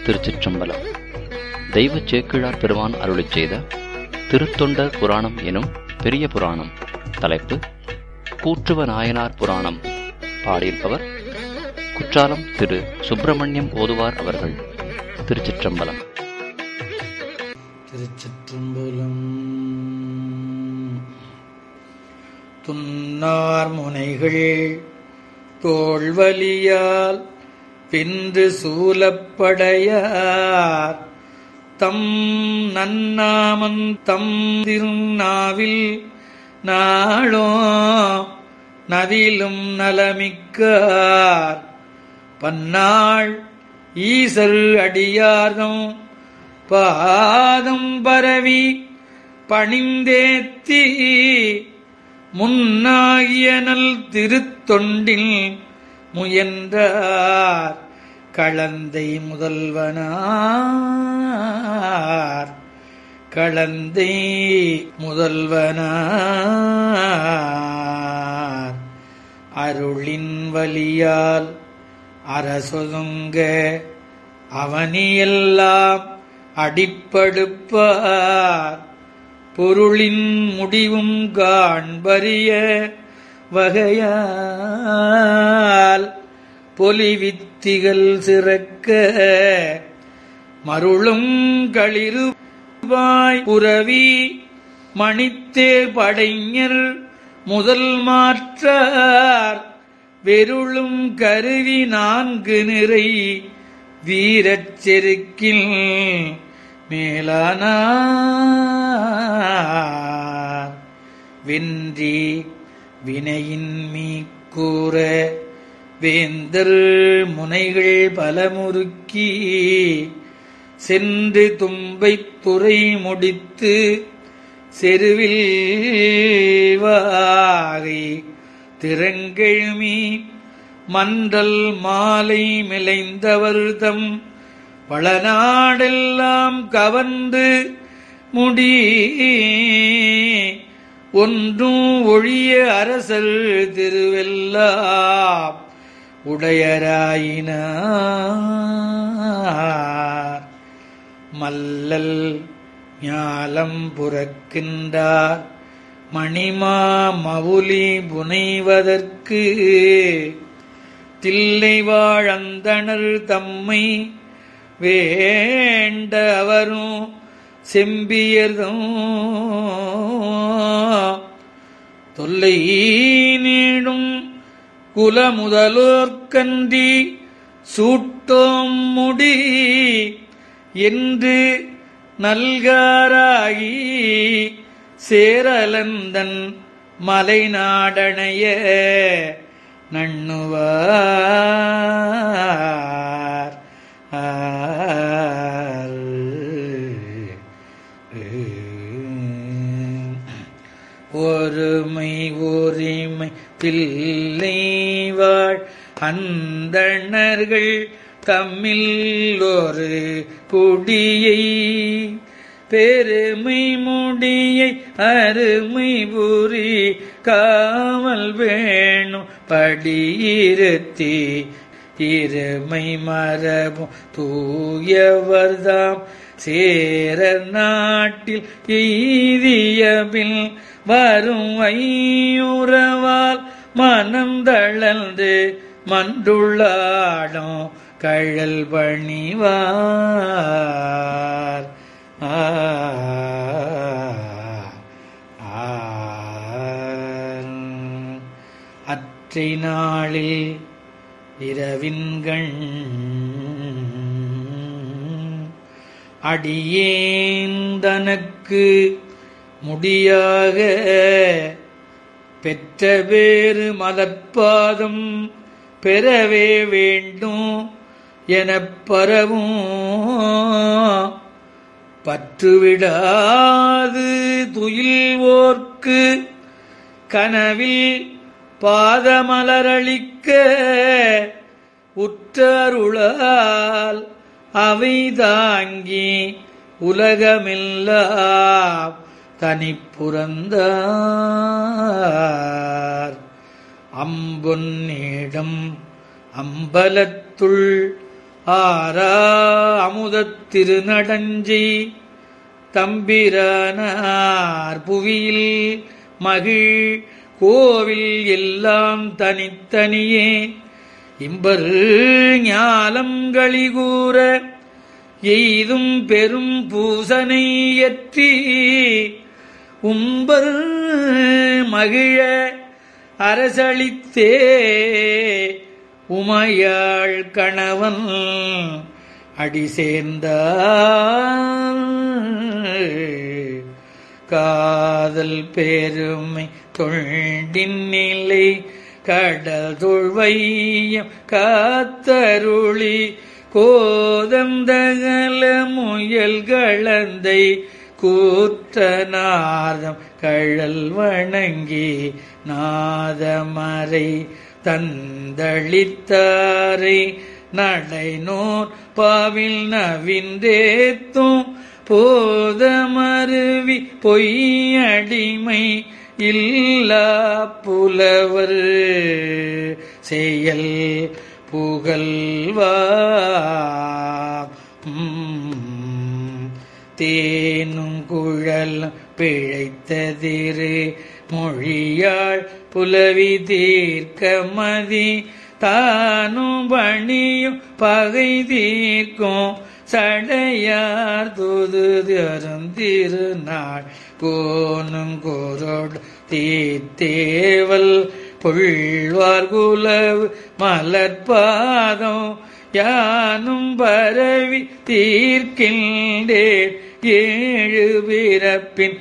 திருச்சிற்றம்பலம் தெய்வச் சேக்கிழார் பெருமான் அருளிச் செய்த திருத்தொண்டர் புராணம் எனும் பெரிய புராணம் தலைப்பு கூற்றுவ நாயனார் புராணம் பாடியிருப்பவர் குற்றாலம் திரு சுப்பிரமணியம் ஓதுவார் அவர்கள் திருச்சிற்றம்பலம் திருச்சிற்றம்பலம் துன்னார் முனைகள் தோல்வலியால் பின்று சூலப்படையார் தம் நன்னாமன் தம் திருநாவில் நாளோ நவிலும் நலமிக்கார் பன்னாள் ஈசல் அடியார்தம் பாதம் பரவி பணிந்தேத்தி முன்னாகிய நல் திருத்தொண்டில் முயன்றார் களந்தை முதல்வனார் களந்தை முதல்வனார் அருளின் வலியால் அரசொதுங்க அவனியெல்லாம் அடிப்படுப்பார் பொருளின் முடிவும் காண்பறிய வகையால் பொலிவித்திகள் சிறக்க மருளும் களிறுவாய் புரவி மணித்தேர் படைஞர் முதல் மாற்றார் வெருளும் கருவி நான்கு நிறை வீரச் செருக்கில் மேலானார் வென்றி வினையின் மீக்கூற வேந்தர் முனைகள் பலமுறுக்கி சென்று தும்பைத் துறை முடித்து செருவில் வாகை திறங்கெழுமி மன்றல் மாலை மிளைந்தவர்தம் பழநாடெல்லாம் கவர்ந்து முடி ஒன்றும் ஒழிய அரசர் திருவெல்லாம் உடையராயினார் மல்லல் ஞாலம் புறக்கின்றார் மணிமா மவுலி புனைவதற்கு தில்லை வாழந்தனர் தம்மை வேண்ட அவரும் செம்பியதும் தொல்லை நீடும் குலமுதலோர்கன்றி சூட்டோம் முடி என்று நல்காராகி சேரலந்தன் மலைநாடனைய நண்ணுவார் ஒருமை உரிமை தில்லைவாழ் அந்தணர்கள் தம்மில் ஒரு குடியை பெருமை முடியை அருமை புரி காவல் வேணும் படியிருத்தி இருமை மரபும் தூயவர்தாம் சேர நாட்டில் எய்தியபில் வரும் ஐயுறவால் மனம் தளர்ந்து மண்டுள்ளாடும் கழல் பணிவார் அற்றை நாளில் இரவின்கண் அடியேந்தனக்கு முடியாக பெற்ற வேறு மலர்பாதம் பெறவே வேண்டும் எனப் பரவும் பற்றுவிடாது துயில்வோர்க்கு கனவில் பாதமலரளிக்க உற்றருளால் அவை தாங்கி உலகமெல்லாம் தனிப்புறந்தார் அம்பொன்னிடம் அம்பலத்துள் ஆரா அமுதத் திருநடஞ்சி தம்பிரானார் புவியில் மகிழ் கோவில் எல்லாம் தனித்தனியே இம்பர் ஞாலங்களி கூற எய்தும் பெரும் பூசனை எற்றி உம்பர் மகிழ அரசளித்தே உமையாள் கணவன் அடி சேர்ந்தார் காதல் பெருமை தொண்டின் நிலை கடல் தொழ்வையம் காத்தருளி கோதந்தகல முயல் கலந்தை கூற்றநாதம் கழல் வணங்கி நாதமறை தந்தளித்தாரை நடைநூர் பாவில் நவின்றேத்தும் போதமருவி பொய்யடிமை இல்லா புலவர் செயல் புகழ்வா தேனும் குழல் பிழைத்ததிரு மொழியாள் புலவி தீர்க்க மதி தானும் பணியும் பகை தீர்க்கும் சடையார் தூது அருந்திருநாள் கோனும் கோரோடு தீத்தேவல் புள்வார் குலவு மலர்பாதம் யானும் பரவி தீர்க்கின்றேன் ஏழு பிறப்பின்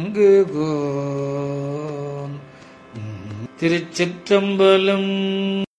முடங்குகோன் திருச்சிற்றம்பலம்